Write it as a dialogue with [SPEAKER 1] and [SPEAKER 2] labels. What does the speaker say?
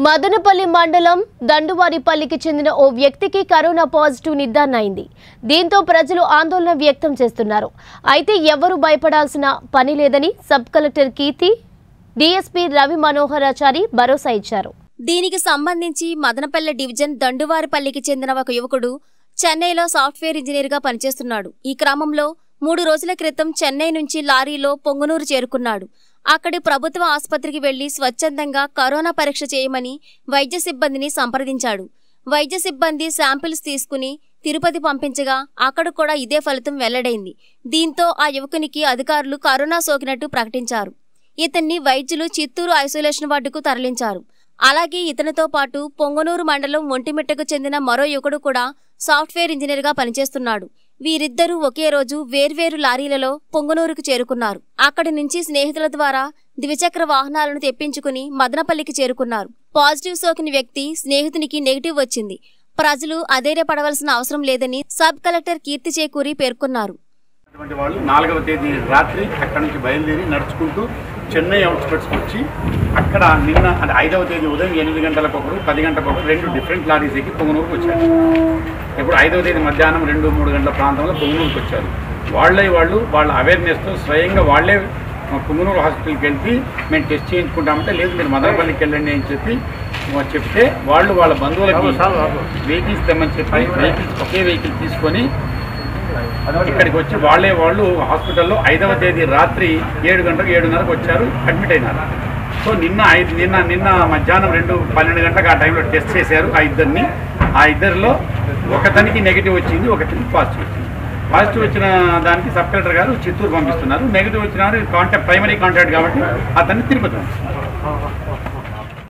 [SPEAKER 1] మదనపల్లి మండలం దండువారిపల్లికి చెందిన ఓ వ్యక్తికి కరోనా పాజిటివ్ నిర్ధారణ అయింది దీంతో ప్రజలు ఆందోళన వ్యక్తం చేస్తున్నారు అయితే ఎవరూ భయపడాల్సిన పని లేదని sub collector Keerthi DSP Ravi Manoharachari భరోసా ఇచ్చారు
[SPEAKER 2] దీనికి సంబంధించి మదనపల్లె డివిజన్ దండువారిపల్లికి చెందిన ఒక యువకుడు చెన్నైలో సాఫ్ట్వేర్ ఇంజనీర్గా పనిచేస్తున్నాడు ఈ క్రమంలో మూడు రోజుల క్రితం చెన్నై నుంచి లారీలో పొంగునూరు చేరుకున్నాడు అక్కడి ప్రభుత్వ ఆసుపత్రికి వెళ్లి స్వచ్ఛందంగా కరోనా పరీక్ష చేయమని వైద్య సిబ్బందిని సంప్రదించాడు వైద్య సిబ్బంది శాంపిల్స్ తీసుకుని తిరుపతి పంపించగా అక్కడ కూడా ఇదే ఫలితం వెల్లడైంది దీంతో ఆ యువకునికి అధికారులు కరోనా సోకినట్టు ప్రకటించారు ఇతన్ని వైద్యులు చిత్తూరు ఐసోలేషన్ వార్డుకు తరలించారు అలాగే ఇతనితో పాటు పొంగనూరు మండలం ఒంటిమిట్టకు చెందిన మరో యువకుడు కూడా సాఫ్ట్వేర్ ఇంజనీర్గా పనిచేస్తున్నాడు వీరిద్దరూ ఒకే రోజు వేర్వేరు లారీలలో పొంగనూరుకు చేరుకున్నారు అక్కడి నుంచి స్నేహితుల ద్వారా ద్విచక్ర వాహనాలను తెప్పించుకుని మదనపల్లికి చేరుకున్నారు పాజిటివ్ సోకిన వ్యక్తి స్నేహితునికి నెగిటివ్ వచ్చింది ప్రజలు అధైర్యపడవలసిన అవసరం లేదని సబ్ కలెక్టర్ కీర్తి చేకూరి పేర్కొన్నారు
[SPEAKER 3] అటువంటి వాళ్ళు నాలుగవ తేదీ రాత్రి అక్కడి నుంచి బయలుదేరి నడుచుకుంటూ చెన్నై అవుట్స్కట్స్కి వచ్చి అక్కడ నిన్న అంటే ఐదవ తేదీ ఉదయం ఎనిమిది గంటలకు ఒకరు పది గంటలకు ఒకరు రెండు డిఫరెంట్ లారీస్ ఎక్కి పొంగనూరుకు వచ్చారు ఇప్పుడు ఐదవ తేదీ మధ్యాహ్నం రెండు మూడు గంటల ప్రాంతంలో పొంగనూరుకు వచ్చారు వాళ్ళే వాళ్ళు వాళ్ళ అవేర్నెస్తో స్వయంగా వాళ్ళే పొంగనూరు హాస్పిటల్కి వెళ్ళి మేము టెస్ట్ చేయించుకుంటామంటే లేదు మీరు మదనపల్లికి వెళ్ళండి అని చెప్పి చెప్తే వాళ్ళు వాళ్ళ బంధువులకి వెహికల్స్ తెమ్మని చెప్పి వెహికల్స్ ఒకే వెహికల్ తీసుకొని ఇక్కడికి వచ్చి వాళ్ళే వాళ్ళు హాస్పిటల్లో ఐదవ తేదీ రాత్రి ఏడు గంటలకు ఏడున్నరకు వచ్చారు అడ్మిట్ అయినారు సో నిన్న ఐదు నిన్న నిన్న మధ్యాహ్నం రెండు పన్నెండు గంటలకు ఆ టైంలో టెస్ట్ చేశారు ఆ ఇద్దరిని ఆ ఇద్దరిలో ఒకతనికి నెగిటివ్ వచ్చింది ఒకతనికి పాజిటివ్ వచ్చింది పాజిటివ్ వచ్చిన దానికి సబ్ కలెక్టర్ గారు చిత్తూరు పంపిస్తున్నారు నెగిటివ్ వచ్చిన కాంటాక్ట్ ప్రైమరీ కాంటాక్ట్ కాబట్టి అతన్ని తిరుపతి పంపిస్తున్నారు